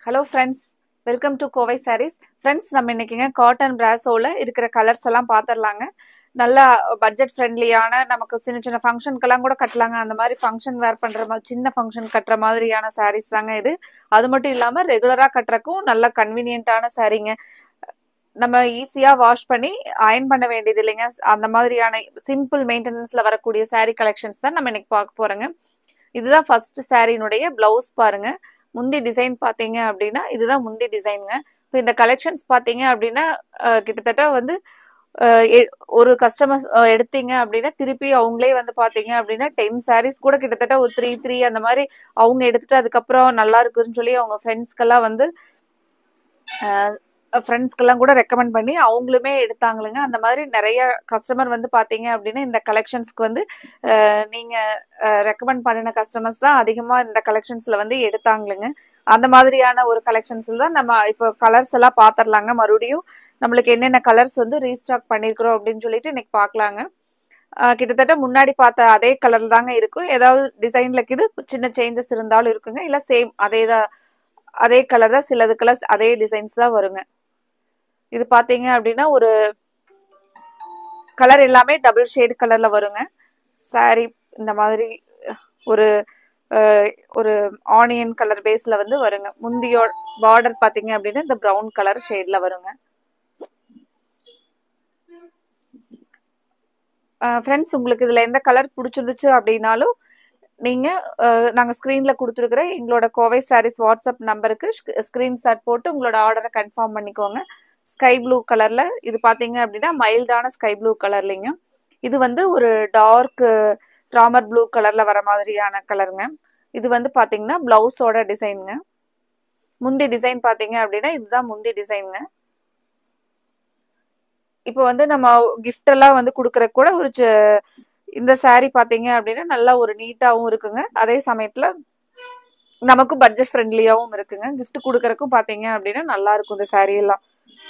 hello friends welcome to Kovai sarees friends நம்ம இன்னைக்குங்க cotton பிராசோவில் இருக்கிற கலர்ஸ் எல்லாம் பார்த்துடலாங்க நல்லா பட்ஜெட் ஃப்ரெண்ட்லியான நமக்கு சின்ன சின்ன ஃபங்க்ஷனுக்கெல்லாம் கூட கட்டலாங்க அந்த மாதிரி ஃபங்க்ஷன் வேர் பண்ணுற மாதிரி சின்ன ஃபங்க்ஷன் கட்டுற மாதிரியான சாரீஸ் தாங்க இது அது மட்டும் இல்லாமல் ரெகுலராக கட்டுறக்கும் நல்ல கன்வீனியன்ட்டான சாரீங்க நம்ம ஈஸியாக வாஷ் பண்ணி அயன் பண்ண வேண்டியது இல்லைங்க அந்த மாதிரியான சிம்பிள் மெயின்டெனன்ஸில் வரக்கூடிய saree கலெக்ஷன்ஸ் தான் நம்ம இன்னைக்கு பார்க்க போகிறோங்க இதுதான் ஃபர்ஸ்ட் சாரினுடைய பிளவுஸ் பாருங்க முந்தி டிசைன் பார்த்தீங்க அப்படின்னா இதுதான் முந்தி டிசைனுங்க இப்போ இந்த கலெக்ஷன்ஸ் பார்த்தீங்க அப்படின்னா அஹ், கிட்டத்தட்ட வந்து அஹ், எ- ஒரு கஸ்டமர்ஸ் எடுத்தீங்க அப்படின்னா திருப்பி அவங்களே வந்து பார்த்தீங்க அப்படின்னா டென் சாரீஸ் கூட கிட்டத்தட்ட ஒரு த்ரீ த்ரீ அந்த மாதிரி அவங்க எடுத்துட்டு அதுக்கப்புறம் நல்லா இருக்குதுன்னு சொல்லி அவங்க ஃப்ரெண்ட்ஸ்க்கெல்லாம் வந்து ஃப்ரெண்ட்ஸ்க்கெல்லாம் கூட ரெக்கமெண்ட் பண்ணி அவங்களுமே எடுத்தாங்களுங்க அந்த மாதிரி நிறைய கஸ்டமர் வந்து பார்த்தீங்க அப்படின்னா இந்த கலெக்ஷன்ஸ்க்கு வந்து அஹ், நீங்க ரெக்கமெண்ட் பண்ணின கஸ்டமர்ஸ் தான் அதிகமா இந்த கலெக்ஷன்ஸ்ல வந்து எடுத்தாங்களுங்க அந்த மாதிரியான ஒரு கலெக்ஷன்ஸ்ல தான் நம்ம இப்போ கலர்ஸ் எல்லாம் பாத்திரலாங்க மறுபடியும் நம்மளுக்கு என்னென்ன கலர்ஸ் வந்து ரீஸ்டாக் பண்ணிருக்கிறோம் அப்படின்னு சொல்லிட்டு இன்னைக்கு பார்க்கலாங்க அஹ், கிட்டத்தட்ட முன்னாடி பார்த்த அதே கலர் தாங்க இருக்கும் ஏதாவது டிசைன்ல இது சின்ன சேஞ்சஸ் இருந்தாலும் இருக்குங்க இல்ல சேம் அதே தான் அதே கலர் தான் சிலது கலர்ஸ் அதே டிசைன்ஸ் தான் வருங்க இது பாத்தீங்க அப்படின்னா ஒரு கலர் எல்லாமே டபுள் ஷேட் கலர்ல வருங்க saree இந்த மாதிரி ஒரு அஹ், ஒரு ஆனியன் கலர் பேஸ்ல வந்து வருங்க முந்தியோ பார்டர் பாத்தீங்க அப்படின்னா இந்த பிரவுன் கலர் ஷேட்ல வருங்க ஃப்ரெண்ட்ஸ் உங்களுக்கு இதுல எந்த கலர் பிடிச்சிருந்துச்சு அப்படின்னாலும் நீங்க அஹ், நாங்க ஸ்கிரீன்ல கொடுத்துருக்குற எங்களோட கோவை சாரீஸ் வாட்ஸ்அப் நம்பருக்கு ஸ்கிரீன்ஷாட் போட்டு உங்களோட ஆர்டரை கன்ஃபார்ம் பண்ணிக்கோங்க ஸ்கை ப்ளூ கலர்ல இது பாத்தீங்க அப்படின்னா மைல்டான ஸ்கை ப்ளூ கலர்லிங்க இது வந்து ஒரு டார்க் ராமர் ப்ளூ கலர்ல வர மாதிரியான கலருங்க இது வந்து பாத்தீங்கன்னா பிளவுஸோட டிசைனுங்க முந்தி டிசைன் பாத்தீங்க அப்படின்னா இதுதான் முந்தி டிசைனுங்க இப்போ வந்து நம்ம gift எல்லாம் வந்து கொடுக்கற கூட ஒரு ச- இந்த saree பாத்தீங்க அப்படின்னா நல்லா ஒரு நீட்டாவும் இருக்குங்க அதே சமயத்துல நமக்கு பட்ஜெட் ஃப்ரெண்ட்லியாவும் இருக்குங்க gift கொடுக்கறதுக்கும் பாத்தீங்க அப்படின்னா நல்லா இருக்கும் இந்த saree எல்லாம்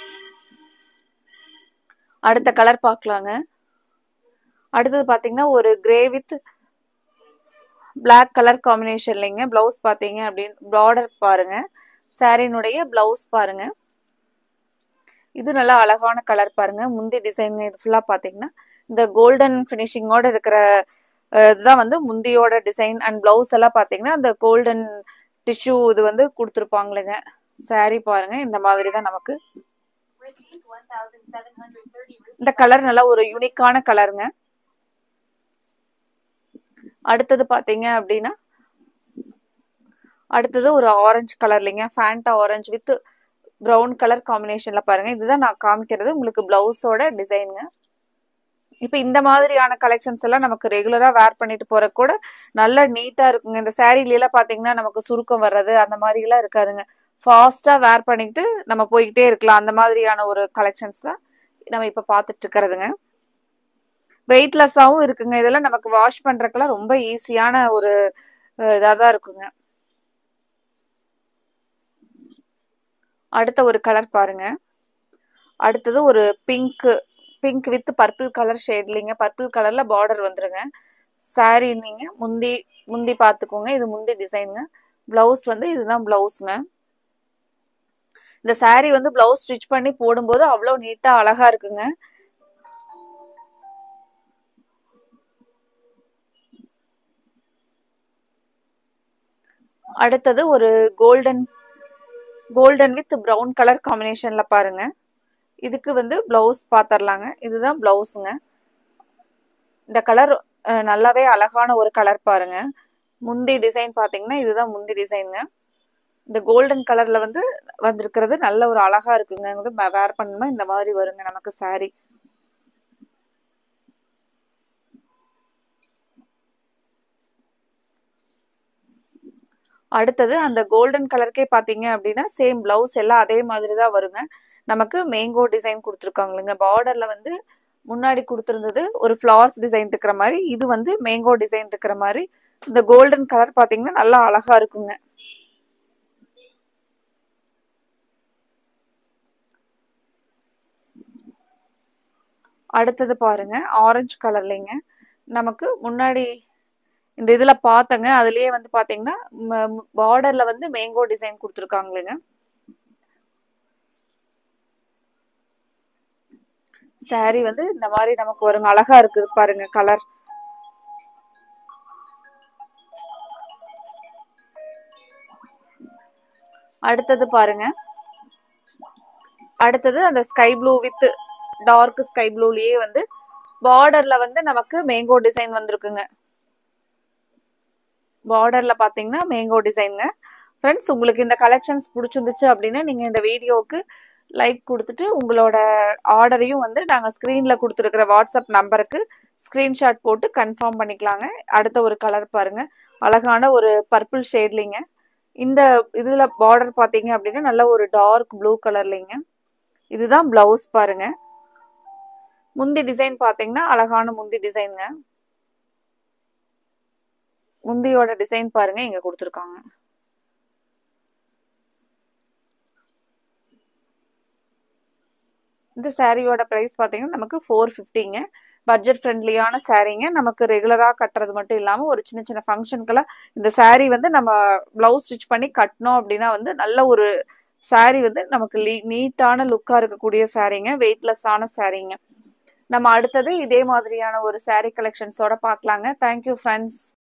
அடுத்த கலர் பார்க்கலாங்க அடுத்தது பாத்தீங்கன்னா ஒரு கிரே வித் Black கலர் காம்பினேஷன்லைங்க பிளவுஸ் பாத்தீங்க அப்படின்னு பார்டர் பாருங்க சாரினுடைய பிளவுஸ் பாருங்க இது நல்லா அழகான கலர் பாருங்க முந்தி டிசைன் இது ஃபுல்லா பாத்தீங்கன்னா இந்த கோல்டன் ஃபினிஷிங்கோட இருக்கிற அஹ், இதுதான் வந்து முந்தியோட டிசைன் அண்ட் பிளவுஸ் எல்லாம் பாத்தீங்கன்னா அந்த கோல்டன் டிஷ்யூ இது வந்து கொடுத்துருப்பாங்களுங்க saree பாருங்க இந்த மாதிரி தான் நமக்கு இந்த கலர் நல்லா ஒரு யூனிக்கான கலருங்க அடுத்தது பாத்தீங்க அப்படின்னா அடுத்தது ஒரு ஆரஞ்சு கலர்லிங்க Fanta orange with brown colour காம்பினேஷன்ல பாருங்க இதுதான் நான் காமிக்கிறது உங்களுக்கு பிளவுஸோட டிசைனுங்க இப்போ இந்த மாதிரியான கலெக்ஷன்ஸ் எல்லாம் நமக்கு ரெகுலரா வேர் பண்ணிட்டு போற கூட நல்ல நீட்டா இருக்குங்க இந்த சாரீல எல்லாம் பாத்தீங்கன்னா நமக்கு சுருக்கம் வர்றது அந்த மாதிரி எல்லாம் இருக்காதுங்க ஃபாஸ்டா வேர் பண்ணிட்டு நம்ம போய்கிட்டே இருக்கலாம் அந்த மாதிரியான ஒரு கலெக்ஷன்ஸ் தான் நம்ம இப்ப பார்த்துட்டு இருக்கிறதுங்க வெயிட்லெஸ்ஸாவும் இருக்குங்க இதெல்லாம் நமக்கு வாஷ் பண்றதுக்கெல்லாம் ரொம்ப ஈஸியான ஒரு இதாக தான் இருக்குங்க அடுத்த ஒரு கலர் பாருங்க அடுத்தது ஒரு pink pink with purple colour ஷேட்லிங்க பர்பிள் கலர்ல பார்டர் வந்துருங்க saree நீங்க முந்தி முந்தி பார்த்துக்கோங்க இது முந்தி டிசைனுங்க பிளவுஸ் வந்து இதுதான் பிளவுஸ்ங்க இந்த saree வந்து பிளவுஸ் ஸ்டிச் பண்ணி போடும்போது அவ்வளோ நீட்டா அழகா இருக்குங்க அடுத்தது ஒரு golden golden with brown colour காம்பினேஷன்ல பாருங்க இதுக்கு வந்து பிளவுஸ் பாத்திரலாங்க இதுதான் பிளவுஸுங்க இந்த கலர் நல்லாவே அழகான ஒரு கலர் பாருங்க முந்தி டிசைன் பாத்தீங்கன்னா இதுதான் முந்தி டிசைனுங்க இந்த கோல்டன் கலர்ல வந்து வந்திருக்கிறது நல்ல ஒரு அழகா இருக்குங்க வந்து வேர் பண்ணணுமா இந்த மாதிரி வருங்க நமக்கு saree அடுத்தது அந்த கோல்டன் கலருக்கே பாத்தீங்க அப்படின்னா சேம் பிளவுஸ் எல்லாம் அதே மாதிரி தான் வருங்க நமக்கு மேங்கோ டிசைன் கொடுத்துருக்காங்களுங்க பார்டர்ல வந்து முன்னாடி கொடுத்துருந்தது ஒரு ஃப்ளவர்ஸ் டிசைன் இருக்கிற மாதிரி இது வந்து மேங்கோ டிசைன் இருக்கிற மாதிரி இந்த கோல்டன் கலர் பாத்தீங்கன்னா நல்லா அழகா இருக்குங்க அடுத்தது பாருங்க ஆரஞ்சு கலர்லைங்க நமக்கு முன்னாடி இந்த இதுல பார்த்தங்க அதுலயே வந்து பாத்தீங்கன்னா பார்டர்ல வந்து மேங்கோ டிசைன் கொடுத்துருக்காங்களுங்க சாரி வந்து இந்த மாதிரி நமக்கு வருங்க அழகா இருக்குது பாருங்க கலர் அடுத்தது பாருங்க அடுத்தது அந்த sky blue with dark sky ப்ளூலயே வந்து பார்டர்ல வந்து நமக்கு மேங்கோ டிசைன் வந்திருக்குங்க பார்டர்ல பாத்தீங்கன்னா மேங்கோ டிசைனுங்க ஃப்ரெண்ட்ஸ் உங்களுக்கு இந்த கலெக்ஷன்ஸ் பிடிச்சிருந்துச்சு அப்படின்னா நீங்க இந்த வீடியோவுக்கு லைக் கொடுத்துட்டு உங்களோட ஆர்டரையும் வந்து நாங்கள் ஸ்க்ரீனில் கொடுத்துருக்கிற வாட்ஸ்அப் நம்பருக்கு ஸ்க்ரீன்ஷாட் போட்டு கன்ஃபார்ம் பண்ணிக்கலாங்க அடுத்த ஒரு கலர் பாருங்க அழகான ஒரு பர்பிள் ஷேட்லிங்க இந்த இதில் பார்டர் பார்த்தீங்க அப்படின்னா நல்ல ஒரு டார்க் ப்ளூ கலர்லிங்க இதுதான் பிளவுஸ் பாருங்க முந்தி டிசைன் பார்த்தீங்கன்னா அழகான முந்தி டிசைனுங்க முந்தியோட டிசைன் பாருங்க இங்க கொடுத்துருக்காங்க இந்த சாரியோட ப்ரைஸ் பார்த்தீங்கன்னா நமக்கு ஃபோர் ஃபிஃப்டிங்க பட்ஜெட் ஃப்ரெண்ட்லியான சாரீங்க நமக்கு ரெகுலராக கட்டுறது மட்டும் இல்லாமல் ஒரு சின்ன சின்ன ஃபங்க்ஷனுக்கெல்லாம் இந்த சாரீ வந்து நம்ம ப்ளவுஸ் ஸ்டிச் பண்ணி கட்டினோம் அப்படின்னா வந்து நல்ல ஒரு சாரீ வந்து நமக்கு லீ நீட்டான லுக்காக இருக்கக்கூடிய சாரீங்க வெயிட்லெஸ்ஸான சாரீங்க நம்ம அடுத்தது இதே மாதிரியான ஒரு சாரீ கலெக்ஷன்ஸோட பார்க்கலாங்க தேங்க்யூ ஃப்ரெண்ட்ஸ்